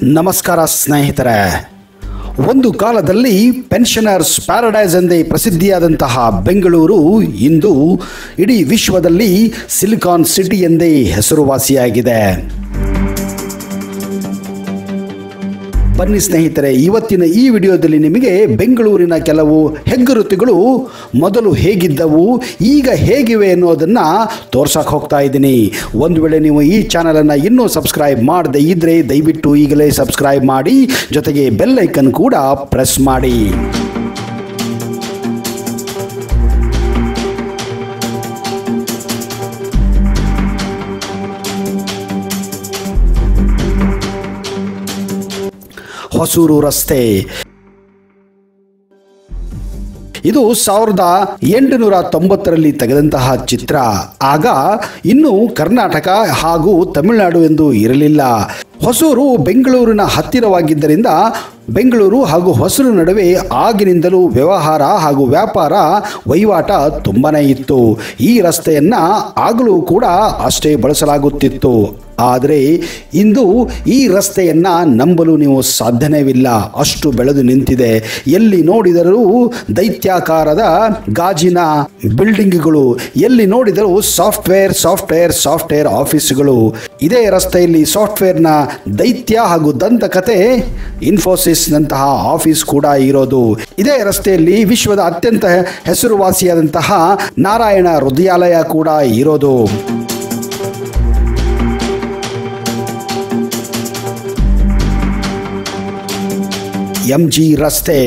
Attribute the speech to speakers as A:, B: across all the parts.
A: ನಮಸ್ಕಾರ ಸ್ನೇಹಿತರೆ ಒಂದು ಕಾಲದಲ್ಲಿ ಪೆನ್ಷನರ್ಸ್ ಪ್ಯಾರಡೈಸ್ ಎಂದೇ ಪ್ರಸಿದ್ಧಿಯಾದಂತಹ ಬೆಂಗಳೂರು ಇಂದು ಇಡೀ ವಿಶ್ವದಲ್ಲಿ ಸಿಲಿಕಾನ್ ಸಿಟಿ ಎಂದೇ ಹೆಸರುವಾಸಿಯಾಗಿದೆ ಬನ್ನಿ ಸ್ನೇಹಿತರೆ ಇವತ್ತಿನ ಈ ವಿಡಿಯೋದಲ್ಲಿ ನಿಮಗೆ ಬೆಂಗಳೂರಿನ ಕೆಲವು ಹೆಗ್ಗುರುತುಗಳು ಮೊದಲು ಹೇಗಿದ್ದವು ಈಗ ಹೇಗಿವೆ ಅನ್ನೋದನ್ನು ತೋರ್ಸಕ್ಕೆ ಹೋಗ್ತಾ ಇದ್ದೀನಿ ಒಂದು ವೇಳೆ ನೀವು ಈ ಚಾನಲನ್ನು ಇನ್ನೂ ಸಬ್ಸ್ಕ್ರೈಬ್ ಮಾಡದೇ ಇದ್ದರೆ ದಯವಿಟ್ಟು ಈಗಲೇ ಸಬ್ಸ್ಕ್ರೈಬ್ ಮಾಡಿ ಜೊತೆಗೆ ಬೆಲ್ ಐಕನ್ ಕೂಡ ಪ್ರೆಸ್ ಮಾಡಿ ಹೊಸೂರು ರಸ್ತೆ ಇದು ಸಾವಿರದ ಎಂಟುನೂರ ತೊಂಬತ್ತರಲ್ಲಿ ತೆಗೆದಂತಹ ಚಿತ್ರ ಆಗ ಇನ್ನು ಕರ್ನಾಟಕ ಹಾಗೂ ತಮಿಳುನಾಡು ಎಂದು ಇರಲಿಲ್ಲ ಹೊಸೂರು ಬೆಂಗಳೂರಿನ ಹತ್ತಿರವಾಗಿದ್ದರಿಂದ ಬೆಂಗಳೂರು ಹಾಗೂ ಹೊಸೂರು ನಡುವೆ ಆಗಿನಿಂದಲೂ ವ್ಯವಹಾರ ಹಾಗೂ ವ್ಯಾಪಾರ ವಹಿವಾಟ ತುಂಬನೇ ಇತ್ತು ಈ ರಸ್ತೆಯನ್ನ ಆಗಲೂ ಕೂಡ ಅಷ್ಟೇ ಬಳಸಲಾಗುತ್ತಿತ್ತು ಆದರೆ ಇಂದು ಈ ರಸ್ತೆಯನ್ನ ನಂಬಲು ನೀವು ಸಾಧ್ಯನೇವಿಲ್ಲ ಅಷ್ಟು ಬೆಳೆದು ನಿಂತಿದೆ ಎಲ್ಲಿ ನೋಡಿದರೂ ದೈತ್ಯಾಕಾರದ ಗಾಜಿನ ಬಿಲ್ಡಿಂಗ್ಗಳು ಎಲ್ಲಿ ನೋಡಿದರೂ ಸಾಫ್ಟ್ವೇರ್ ಸಾಫ್ಟ್ವೇರ್ ಸಾಫ್ಟ್ವೇರ್ ಆಫೀಸ್ಗಳು ಇದೇ ರಸ್ತೆಯಲ್ಲಿ ಸಾಫ್ಟ್ವೇರ್ನ ದೈತ್ಯ ಹಾಗೂ ದಂತಕತೆ ಇನ್ಫೋಸಿಸ್ನಂತಹ ಆಫೀಸ್ ಕೂಡ ಇರೋದು ಇದೇ ರಸ್ತೆಯಲ್ಲಿ ವಿಶ್ವದ ಅತ್ಯಂತ ಹೆಸರುವಾಸಿಯಾದಂತಹ ನಾರಾಯಣ ಹೃದಯಾಲಯ ಕೂಡ ಇರೋದು ಎಂ ಜಿ ರಸ್ತೆ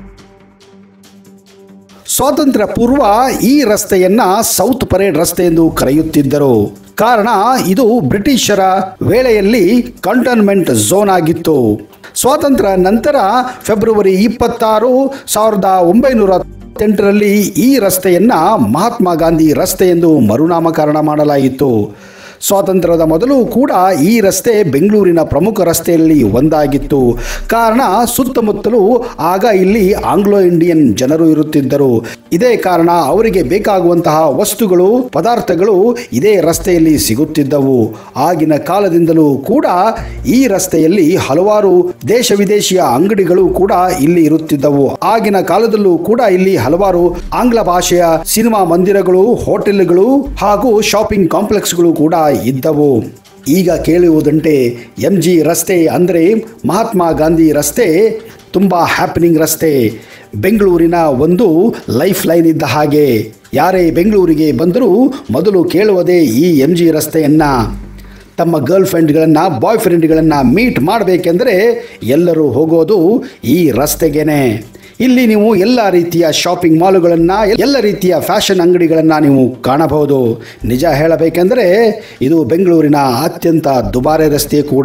A: ಸ್ವಾತಂತ್ರ್ಯ ಪೂರ್ವ ಈ ರಸ್ತೆಯನ್ನ ಸೌತ್ ಪರೇಡ್ ರಸ್ತೆ ಎಂದು ಕರೆಯುತ್ತಿದ್ದರು ಕಾರಣ ಇದು ಬ್ರಿಟಿಷರ ವೇಳೆಯಲ್ಲಿ ಕಂಟೋನ್ಮೆಂಟ್ ಝೋನ್ ಆಗಿತ್ತು ಸ್ವಾತಂತ್ರ್ಯ ನಂತರ ಫೆಬ್ರವರಿ ಇಪ್ಪತ್ತಾರು ಸಾವಿರದ ಒಂಬೈನೂರ ಎಂಟರಲ್ಲಿ ಈ ರಸ್ತೆಯನ್ನ ಮಹಾತ್ಮ ಗಾಂಧಿ ರಸ್ತೆ ಎಂದು ಮರುನಾಮಕರಣ ಮಾಡಲಾಯಿತು ಸ್ವಾತಂತ್ರ್ಯದ ಮೊದಲು ಕೂಡ ಈ ರಸ್ತೆ ಬೆಂಗಳೂರಿನ ಪ್ರಮುಖ ರಸ್ತೆಯಲ್ಲಿ ಒಂದಾಗಿತ್ತು ಕಾರಣ ಸುತ್ತಮುತ್ತಲೂ ಆಗ ಇಲ್ಲಿ ಆಂಗ್ಲೋ ಇಂಡಿಯನ್ ಜನರು ಇರುತ್ತಿದ್ದರು ಇದೇ ಕಾರಣ ಅವರಿಗೆ ಬೇಕಾಗುವಂತಹ ವಸ್ತುಗಳು ಪದಾರ್ಥಗಳು ಇದೇ ರಸ್ತೆಯಲ್ಲಿ ಸಿಗುತ್ತಿದ್ದವು ಆಗಿನ ಕಾಲದಿಂದಲೂ ಕೂಡ ಈ ರಸ್ತೆಯಲ್ಲಿ ಹಲವಾರು ದೇಶ ವಿದೇಶಿಯ ಅಂಗಡಿಗಳು ಕೂಡ ಇಲ್ಲಿ ಇರುತ್ತಿದ್ದವು ಆಗಿನ ಕಾಲದಲ್ಲೂ ಕೂಡ ಇಲ್ಲಿ ಹಲವಾರು ಆಂಗ್ಲ ಭಾಷೆಯ ಸಿನಿಮಾ ಮಂದಿರಗಳು ಹೋಟೆಲ್ಗಳು ಹಾಗೂ ಶಾಪಿಂಗ್ ಕಾಂಪ್ಲೆಕ್ಸ್ಗಳು ಕೂಡ ಇದ್ದವು ಈಗ ಕೇಳುವುದಂತೆ ಎಂ ಜಿ ರಸ್ತೆ ಅಂದರೆ ಮಹಾತ್ಮ ಗಾಂಧಿ ರಸ್ತೆ ತುಂಬ ಹ್ಯಾಪನಿಂಗ್ ರಸ್ತೆ ಬೆಂಗಳೂರಿನ ಒಂದು ಲೈಫ್ ಲೈನ್ ಇದ್ದ ಹಾಗೆ ಯಾರೇ ಬೆಂಗಳೂರಿಗೆ ಬಂದರೂ ಮೊದಲು ಕೇಳುವುದೇ ಈ ಎಂ ಜಿ ರಸ್ತೆಯನ್ನು ತಮ್ಮ ಗರ್ಲ್ ಫ್ರೆಂಡ್ಗಳನ್ನು ಬಾಯ್ ಫ್ರೆಂಡ್ಗಳನ್ನು ಮೀಟ್ ಮಾಡಬೇಕೆಂದರೆ ಎಲ್ಲರೂ ಹೋಗೋದು ಈ ರಸ್ತೆಗೇನೆ ಇಲ್ಲಿ ನೀವು ಎಲ್ಲ ರೀತಿಯ ಶಾಪಿಂಗ್ ಮಾಲುಗಳನ್ನು ಎಲ್ಲ ರೀತಿಯ ಫ್ಯಾಷನ್ ಅಂಗಡಿಗಳನ್ನು ನೀವು ಕಾಣಬಹುದು ನಿಜ ಹೇಳಬೇಕೆಂದರೆ ಇದು ಬೆಂಗಳೂರಿನ ಅತ್ಯಂತ ದುಬಾರಿ ರಸ್ತೆ ಕೂಡ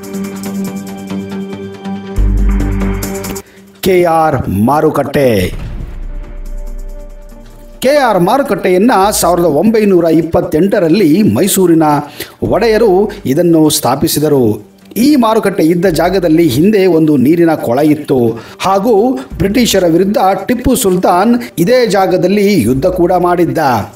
A: ಕೆ ಆರ್ ಮಾರುಕಟ್ಟೆ ಕೆ ಆರ್ ಮಾರುಕಟ್ಟೆಯನ್ನು ಸಾವಿರದ ಒಂಬೈನೂರ ಇಪ್ಪತ್ತೆಂಟರಲ್ಲಿ ಮೈಸೂರಿನ ಒಡೆಯರು ಇದನ್ನು ಸ್ಥಾಪಿಸಿದರು ಈ ಮಾರುಕಟ್ಟೆ ಇದ್ದ ಜಾಗದಲ್ಲಿ ಹಿಂದೆ ಒಂದು ನೀರಿನ ಕೊಳ ಇತ್ತು ಹಾಗೂ ಬ್ರಿಟಿಷರ ವಿರುದ್ಧ ಟಿಪ್ಪು ಸುಲ್ತಾನ್ ಇದೇ ಜಾಗದಲ್ಲಿ ಯುದ್ಧ ಕೂಡ ಮಾಡಿದ್ದ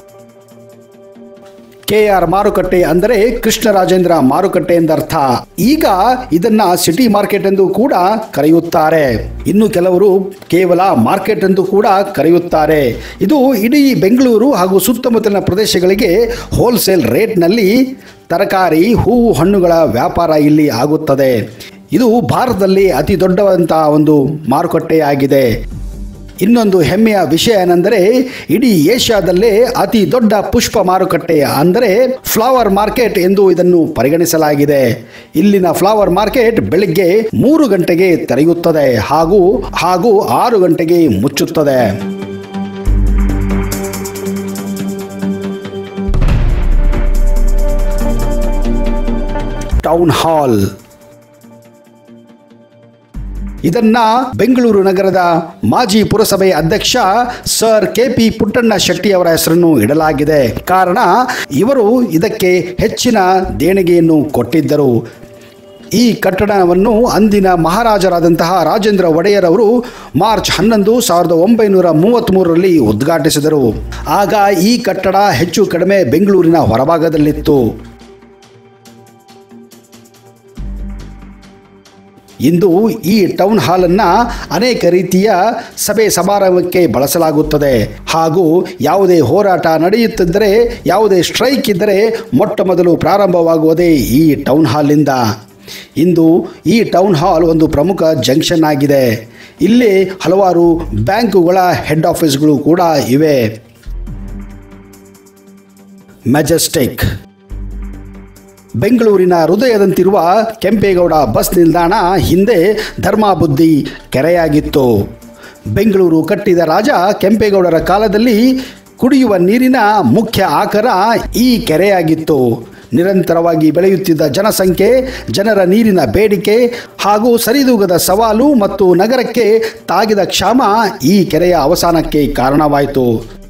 A: ಕೆ ಆರ್ ಮಾರುಕಟ್ಟೆ ಅಂದರೆ ಕೃಷ್ಣರಾಜೇಂದ್ರ ಮಾರುಕಟ್ಟೆ ಎಂದರ್ಥ ಈಗ ಇದನ್ನ ಸಿಟಿ ಮಾರ್ಕೆಟ್ ಎಂದು ಕೂಡ ಕರೆಯುತ್ತಾರೆ ಇನ್ನು ಕೆಲವರು ಕೇವಲ ಮಾರ್ಕೆಟ್ ಎಂದು ಕೂಡ ಕರೆಯುತ್ತಾರೆ ಇದು ಇಡೀ ಬೆಂಗಳೂರು ಹಾಗೂ ಸುತ್ತಮುತ್ತಲಿನ ಪ್ರದೇಶಗಳಿಗೆ ಹೋಲ್ಸೇಲ್ ರೇಟ್ನಲ್ಲಿ ತರಕಾರಿ ಹೂವು ಹಣ್ಣುಗಳ ವ್ಯಾಪಾರ ಇಲ್ಲಿ ಆಗುತ್ತದೆ ಇದು ಭಾರತದಲ್ಲಿ ಅತಿ ದೊಡ್ಡವಾದಂತಹ ಒಂದು ಮಾರುಕಟ್ಟೆಯಾಗಿದೆ ಇನ್ನೊಂದು ಹೆಮ್ಮೆಯ ವಿಷಯ ಏನೆಂದರೆ ಇಡೀ ಏಷ್ಯಾದಲ್ಲೇ ಅತಿ ದೊಡ್ಡ ಪುಷ್ಪ ಮಾರುಕಟ್ಟೆ ಅಂದರೆ ಫ್ಲವರ್ ಮಾರ್ಕೆಟ್ ಎಂದು ಇದನ್ನು ಪರಿಗಣಿಸಲಾಗಿದೆ ಇಲ್ಲಿನ ಫ್ಲವರ್ ಮಾರ್ಕೆಟ್ ಬೆಳಿಗ್ಗೆ ಮೂರು ಗಂಟೆಗೆ ತೆರೆಯುತ್ತದೆ ಹಾಗೂ ಹಾಗೂ ಆರು ಗಂಟೆಗೆ ಮುಚ್ಚುತ್ತದೆ ಟೌನ್ ಹಾಲ್ ಇದನ್ನ ಬೆಂಗಳೂರು ನಗರದ ಮಾಜಿ ಪುರಸಭೆ ಅಧ್ಯಕ್ಷ sir K P Puttanna Shetty ಅವರ ಹೆಸರನ್ನು ಇಡಲಾಗಿದೆ ಕಾರಣ ಇವರು ಇದಕ್ಕೆ ಹೆಚ್ಚಿನ ದೇಣಿಗೆಯನ್ನು ಕೊಟ್ಟಿದ್ದರು ಈ ಕಟ್ಟಡವನ್ನು ಅಂದಿನ ಮಹಾರಾಜರಾದಂತಹ ರಾಜೇಂದ್ರ ಒಡೆಯರ್ ಅವರು ಮಾರ್ಚ್ ಹನ್ನೊಂದು ಸಾವಿರದ ಒಂಬೈನೂರ ಮೂವತ್ತ್ಮೂರರಲ್ಲಿ ಉದ್ಘಾಟಿಸಿದರು ಆಗ ಈ ಕಟ್ಟಡ ಹೆಚ್ಚು ಕಡಿಮೆ ಬೆಂಗಳೂರಿನ ಹೊರಭಾಗದಲ್ಲಿತ್ತು ಇಂದು ಈ ಟೌನ್ ಹಾಲನ್ನು ಅನೇಕ ರೀತಿಯ ಸಭೆ ಸಮಾರಂಭಕ್ಕೆ ಬಳಸಲಾಗುತ್ತದೆ ಹಾಗೂ ಯಾವುದೇ ಹೋರಾಟ ನಡೆಯುತ್ತಿದ್ದರೆ ಯಾವುದೇ ಸ್ಟ್ರೈಕ್ ಇದ್ದರೆ ಮೊಟ್ಟ ಮೊದಲು ಪ್ರಾರಂಭವಾಗುವುದೇ ಈ ಟೌನ್ ಹಾಲ್ನಿಂದ ಇಂದು ಈ ಟೌನ್ ಹಾಲ್ ಒಂದು ಪ್ರಮುಖ ಜಂಕ್ಷನ್ ಆಗಿದೆ ಇಲ್ಲಿ ಹಲವಾರು ಬ್ಯಾಂಕುಗಳ ಹೆಡ್ ಆಫೀಸ್ಗಳು ಕೂಡ ಇವೆ ಮೆಜೆಸ್ಟಿಕ್ ಬೆಂಗಳೂರಿನ ಹೃದಯದಂತಿರುವ ಕೆಂಪೇಗೌಡ ಬಸ್ ನಿಲ್ದಾಣ ಹಿಂದೆ ಧರ್ಮಾಬುದ್ಧಿ ಕೆರೆಯಾಗಿತ್ತು ಬೆಂಗಳೂರು ಕಟ್ಟಿದ ರಾಜ ಕೆಂಪೇಗೌಡರ ಕಾಲದಲ್ಲಿ ಕುಡಿಯುವ ನೀರಿನ ಮುಖ್ಯ ಆಕರ ಈ ಕೆರೆಯಾಗಿತ್ತು ನಿರಂತರವಾಗಿ ಬೆಳೆಯುತ್ತಿದ್ದ ಜನಸಂಖ್ಯೆ ಜನರ ನೀರಿನ ಬೇಡಿಕೆ ಹಾಗೂ ಸರಿದೂಗದ ಸವಾಲು ಮತ್ತು ನಗರಕ್ಕೆ ತಾಗಿದ ಕ್ಷಾಮ ಈ ಕೆರೆಯ ಅವಸಾನಕ್ಕೆ ಕಾರಣವಾಯಿತು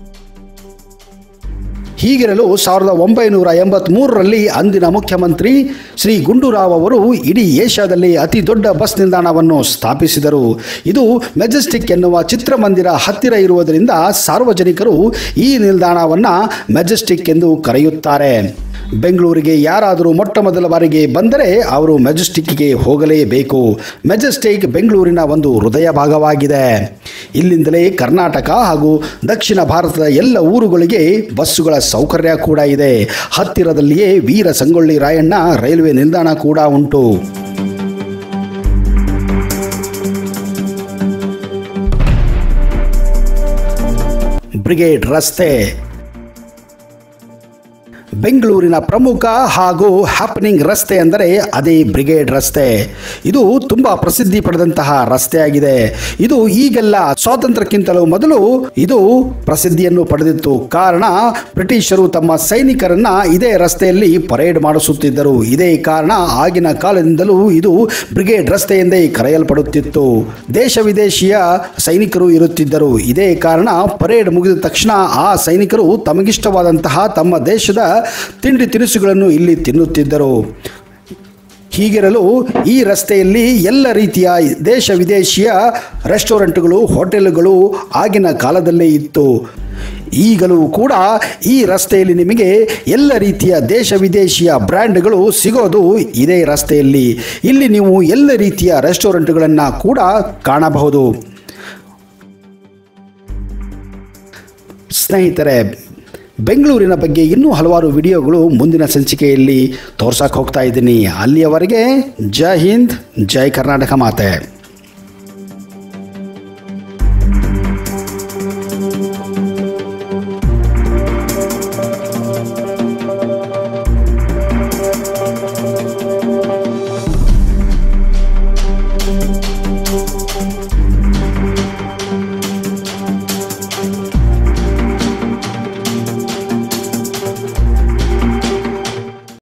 A: ಹೀಗಿರಲು ಸಾವಿರದ ಒಂಬೈನೂರ ಎಂಬತ್ತ್ಮೂರರಲ್ಲಿ ಅಂದಿನ ಮುಖ್ಯಮಂತ್ರಿ ಶ್ರೀ ಗುಂಡೂರಾವ್ ಅವರು ಇಡೀ ಏಷ್ಯಾದಲ್ಲಿ ಅತಿ ದೊಡ್ಡ ಬಸ್ ನಿಲ್ದಾಣವನ್ನು ಸ್ಥಾಪಿಸಿದರು ಇದು ಮೆಜೆಸ್ಟಿಕ್ ಎನ್ನುವ ಚಿತ್ರಮಂದಿರ ಹತ್ತಿರ ಇರುವುದರಿಂದ ಸಾರ್ವಜನಿಕರು ಈ ನಿಲ್ದಾಣವನ್ನು ಮೆಜೆಸ್ಟಿಕ್ ಎಂದು ಕರೆಯುತ್ತಾರೆ ಬೆಂಗಳೂರಿಗೆ ಯಾರಾದರೂ ಮೊಟ್ಟ ಮೊದಲ ಬಾರಿಗೆ ಬಂದರೆ ಅವರು ಮೆಜೆಸ್ಟಿಕ್ಗೆ ಹೋಗಲೇಬೇಕು ಮೆಜೆಸ್ಟಿಕ್ ಬೆಂಗಳೂರಿನ ಒಂದು ಹೃದಯ ಭಾಗವಾಗಿದೆ ಇಲ್ಲಿಂದಲೇ ಕರ್ನಾಟಕ ಹಾಗೂ ದಕ್ಷಿಣ ಭಾರತದ ಎಲ್ಲ ಊರುಗಳಿಗೆ ಬಸ್ಸುಗಳ ಸೌಕರ್ಯ ಕೂಡ ಇದೆ ಹತ್ತಿರದಲ್ಲಿಯೇ ವೀರ ಸಂಗೊಳ್ಳಿ ರಾಯಣ್ಣ ರೈಲ್ವೆ ನಿಲ್ದಾಣ ಕೂಡ ಉಂಟು ಬ್ರಿಗೇಡ್ ರಸ್ತೆ ಬೆಂಗಳೂರಿನ ಪ್ರಮುಖ ಹಾಗೂ ಹ್ಯಾಪನಿಂಗ್ ರಸ್ತೆ ಅಂದರೆ ಅದೇ ಬ್ರಿಗೇಡ್ ರಸ್ತೆ ಇದು ತುಂಬ ಪ್ರಸಿದ್ಧಿ ಪಡೆದಂತಹ ರಸ್ತೆಯಾಗಿದೆ ಇದು ಈಗೆಲ್ಲ ಸ್ವಾತಂತ್ರ್ಯಕ್ಕಿಂತಲೂ ಮೊದಲು ಇದು ಪ್ರಸಿದ್ಧಿಯನ್ನು ಪಡೆದಿತ್ತು ಕಾರಣ ಬ್ರಿಟಿಷರು ತಮ್ಮ ಸೈನಿಕರನ್ನ ಇದೇ ರಸ್ತೆಯಲ್ಲಿ ಪರೇಡ್ ಮಾಡಿಸುತ್ತಿದ್ದರು ಇದೇ ಕಾರಣ ಆಗಿನ ಕಾಲದಿಂದಲೂ ಇದು ಬ್ರಿಗೇಡ್ ರಸ್ತೆ ಎಂದೇ ಕರೆಯಲ್ಪಡುತ್ತಿತ್ತು ದೇಶ ವಿದೇಶಿಯ ಸೈನಿಕರು ಇರುತ್ತಿದ್ದರು ಇದೇ ಕಾರಣ ಪರೇಡ್ ಮುಗಿದ ತಕ್ಷಣ ಆ ಸೈನಿಕರು ತಮಗಿಷ್ಟವಾದಂತಹ ತಮ್ಮ ದೇಶದ ತಿಂಡಿ ತಿನಿಸುಗಳನ್ನು ಇಲ್ಲಿ ತಿನ್ನುತ್ತಿದ್ದರು ಹೀಗಿರಲು ಈ ರಸ್ತೆಯಲ್ಲಿ ಎಲ್ಲ ರೀತಿಯ ದೇಶ ವಿದೇಶಿಯ ರೆಸ್ಟೋರೆಂಟ್ಗಳು ಹೋಟೆಲ್ಗಳು ಆಗಿನ ಕಾಲದಲ್ಲೇ ಇತ್ತು ಈಗಲೂ ಕೂಡ ಈ ರಸ್ತೆಯಲ್ಲಿ ನಿಮಗೆ ಎಲ್ಲ ರೀತಿಯ ದೇಶ ವಿದೇಶಿಯ ಬ್ರ್ಯಾಂಡ್ಗಳು ಸಿಗೋದು ಇದೇ ರಸ್ತೆಯಲ್ಲಿ ಇಲ್ಲಿ ನೀವು ಎಲ್ಲ ರೀತಿಯ ರೆಸ್ಟೋರೆಂಟ್ಗಳನ್ನು ಕೂಡ ಕಾಣಬಹುದು ಸ್ನೇಹಿತರೆ ಬೆಂಗಳೂರಿನ ಬಗ್ಗೆ ಇನ್ನೂ ಹಲವಾರು ವಿಡಿಯೋಗಳು ಮುಂದಿನ ಸಂಚಿಕೆಯಲ್ಲಿ ತೋರ್ಸಕ್ಕೆ ಹೋಗ್ತಾ ಇದ್ದೀನಿ ಅಲ್ಲಿಯವರೆಗೆ ಜೈ ಹಿಂದ್ ಜೈ ಕರ್ನಾಟಕ ಮಾತೆ